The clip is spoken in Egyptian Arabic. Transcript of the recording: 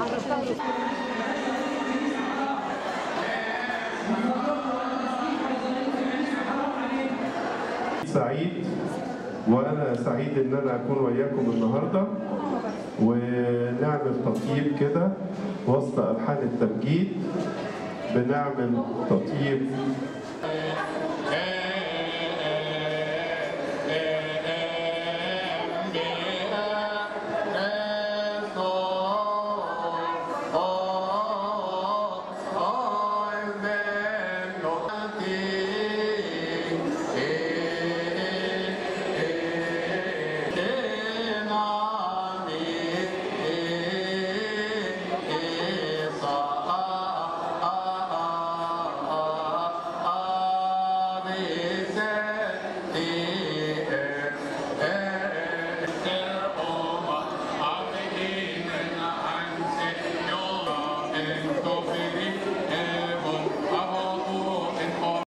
سعيد وانا سعيد ان انا اكون وياكم النهارده ونعمل تطيب كده وسط الحان التمجيد بنعمل تطيب